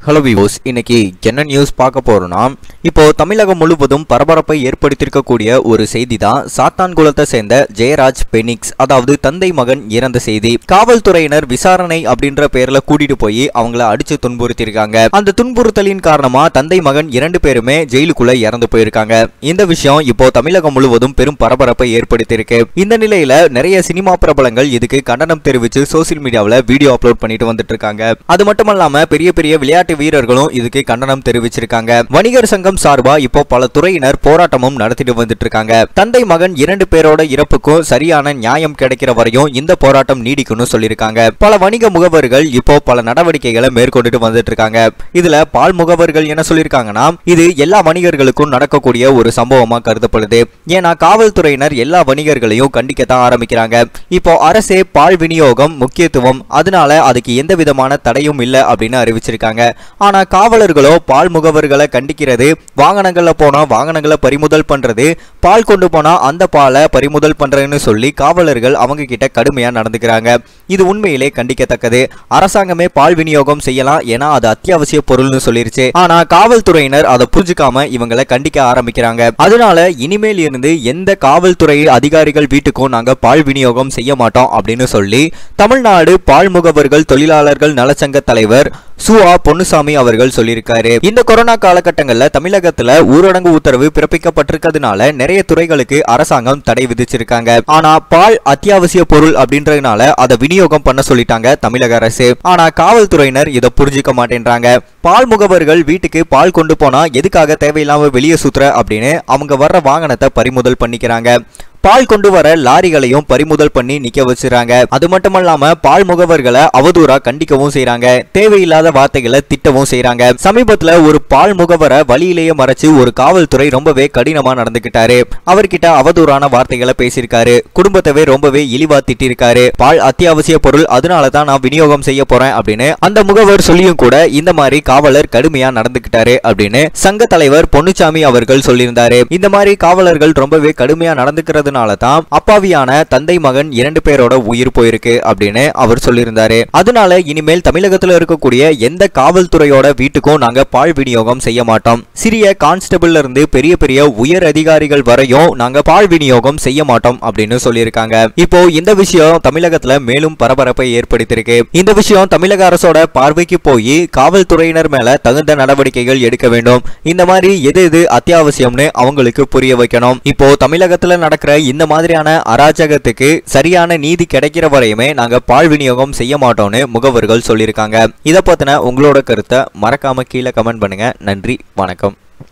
hello விவோஸ் இன்னைக்கு என்ன news பார்க்க போறோம்னா இப்போ தமிழகம் முழுவதும் பரபரப்பை ஏற்படுத்தியிருக்கக்கூடிய ஒரு செய்தி தான் சாத்தான்குளத்தை சேர்ந்த ஜெயராஜ் பெனிக்ஸ் அதாவது தந்தை மகன் இறந்த செய்தி காவல்துறையினர் விசாரணை அப்படின்ற பேர்ல கூட்டிட்டு போய் அவங்கள அடிச்சு துன்புறுத்தியிருக்காங்க அந்த துன்புறுத்தலின் காரணமா தந்தை மகன் இரண்டு பேருமே ஜெயிலுக்குள்ள இறந்து போயிருக்காங்க இந்த விஷயம் இப்போ தமிழகம் முழுவதும் பெரும் பரபரப்பை ஏற்படுத்தியிருக்கு இந்த நிலையில நிறைய சினிமா பிரபலங்கள் இதுக்கு கண்டனம் தெரிவிச்சு சோசியல் மீடியாவில் வீடியோ அப்லோட் பண்ணிட்டு வந்துட்டு இருக்காங்க அது மட்டும் இல்லாம பெரிய பெரிய விளையாட்டு வீரர்களும் இதுக்கு கண்டனம் தெரிவிச்சிருக்காங்க வணிகர் சங்கம் சார்பா இப்போ பல துறையினர் போராட்டமும் நடத்திட்டு வந்துட்டு இருக்காங்க தந்தை மகன் இரண்டு பேரோட இறப்புக்கும் சரியான நியாயம் கிடைக்கிற வரையும் இந்த போராட்டம் நீடிக்கும்னு சொல்லியிருக்காங்க பல வணிக முகவர்கள் இப்போ பல நடவடிக்கைகளை மேற்கொண்டுட்டு வந்துட்டு இருக்காங்க இதுல பால் முகவர்கள் என்ன சொல்லியிருக்காங்கன்னா இது எல்லா வணிகர்களுக்கும் நடக்கக்கூடிய ஒரு சம்பவமா கருதப்படுது ஏன்னா காவல்துறையினர் எல்லா வணிகர்களையும் கண்டிக்கத்தான் ஆரம்பிக்கிறாங்க இப்போ அரசே பால் விநியோகம் முக்கியத்துவம் அதனால அதுக்கு எந்த விதமான தடையும் இல்லை அப்படின்னு அறிவிச்சிருக்காங்க ஆனா காவலர்களோ பால் முகவர்களை கண்டிக்கிறது வாகனங்கள்ல போனா வாகனங்களை பறிமுதல் பண்றது பால் கொண்டு போனா அந்த பாலை பறிமுதல் பண்றேன்னு சொல்லி காவலர்கள் அவங்க கிட்ட கடுமையா நடந்துக்கிறாங்க இது உண்மையிலே கண்டிக்கத்தக்கது அரசாங்கமே பால் விநியோகம் செய்யலாம் ஏன்னா அது அத்தியாவசிய பொருள்னு சொல்லிருச்சு ஆனா காவல்துறையினர் அதை புரிஞ்சுக்காம இவங்களை கண்டிக்க ஆரம்பிக்கிறாங்க அதனால இனிமேல் இருந்து எந்த காவல்துறை அதிகாரிகள் வீட்டுக்கும் நாங்க பால் விநியோகம் செய்ய மாட்டோம் அப்படின்னு சொல்லி தமிழ்நாடு பால் முகவர்கள் தொழிலாளர்கள் நலச்சங்க தலைவர் சுஆ பொன்னுசாமி அவர்கள் சொல்லியிருக்காரு இந்த கொரோனா காலகட்டங்கள்ல தமிழகத்துல ஊரடங்கு உத்தரவு பிறப்பிக்கப்பட்டிருக்கிறதுனால நிறைய துறைகளுக்கு அரசாங்கம் தடை விதிச்சிருக்காங்க ஆனா பால் அத்தியாவசிய பொருள் அப்படின்றதுனால அதை விநியோகம் பண்ண சொல்லிட்டாங்க தமிழக அரசு ஆனா காவல்துறையினர் இதை புரிஞ்சுக்க மாட்டேன்றாங்க பால் முகவர்கள் வீட்டுக்கு பால் கொண்டு போனா எதுக்காக தேவையில்லாம வெளியே சுத்துற அப்படின்னு அவங்க வர்ற வாகனத்தை பறிமுதல் பண்ணிக்கிறாங்க பால் கொண்டு வர லாரிகளையும் பறிமுதல் பண்ணி நிக்க வச்சிருக்காங்க அது மட்டும் இல்லாம பால் முகவர்களை அவதூறா கண்டிக்கவும் செய்றாங்க தேவையில்லாத வார்த்தைகளை திட்டவும் செய்றாங்க சமீபத்துல ஒரு பால் முகவரை வழியிலேயே மறைச்சு ஒரு காவல்துறை ரொம்பவே கடினமா நடந்துகிட்டாரு அவர்கிட்ட அவதூறான வார்த்தைகளை பேசியிருக்காரு குடும்பத்தவே ரொம்பவே இழிவா திட்டிருக்காரு பால் அத்தியாவசிய பொருள் அதனால தான் நான் விநியோகம் செய்ய போறேன் அப்படின்னு அந்த முகவர் சொல்லியும் கூட இந்த மாதிரி காவலர் கடுமையா நடந்துகிட்டாரு அப்படின்னு சங்க தலைவர் பொன்னுச்சாமி அவர்கள் சொல்லியிருந்தாரு இந்த மாதிரி காவலர்கள் ரொம்பவே கடுமையா நடந்துக்கிறது இருந்ததுனால தான் அப்பாவியான தந்தை மகன் இரண்டு பேரோட உயிர் போயிருக்கு அப்படின்னு அவர் சொல்லியிருந்தாரு அதனால இனிமேல் தமிழகத்துல இருக்கக்கூடிய எந்த காவல்துறையோட வீட்டுக்கும் நாங்க பால் விநியோகம் செய்ய மாட்டோம் சிறிய கான்ஸ்டபிள்ல இருந்து பெரிய பெரிய உயர் அதிகாரிகள் வரையும் நாங்க பால் விநியோகம் செய்ய மாட்டோம் அப்படின்னு சொல்லியிருக்காங்க இப்போ இந்த விஷயம் தமிழகத்துல மேலும் பரபரப்பை ஏற்படுத்தியிருக்கு இந்த விஷயம் தமிழக அரசோட பார்வைக்கு போய் காவல்துறையினர் மேல தகுந்த நடவடிக்கைகள் எடுக்க வேண்டும் இந்த மாதிரி எது எது அத்தியாவசியம்னு அவங்களுக்கு புரிய வைக்கணும் இப்போ தமிழகத்துல நடக்கிற இந்த மாதிரியான அராஜகத்துக்கு சரியான நீதி கிடைக்கிற வரையுமே நாங்க பால் விநியோகம் செய்ய மாட்டோம்னு முகவர்கள் சொல்லியிருக்காங்க இதை பத்தின உங்களோட கருத்தை மறக்காம கீழே கமெண்ட் பண்ணுங்க நன்றி வணக்கம்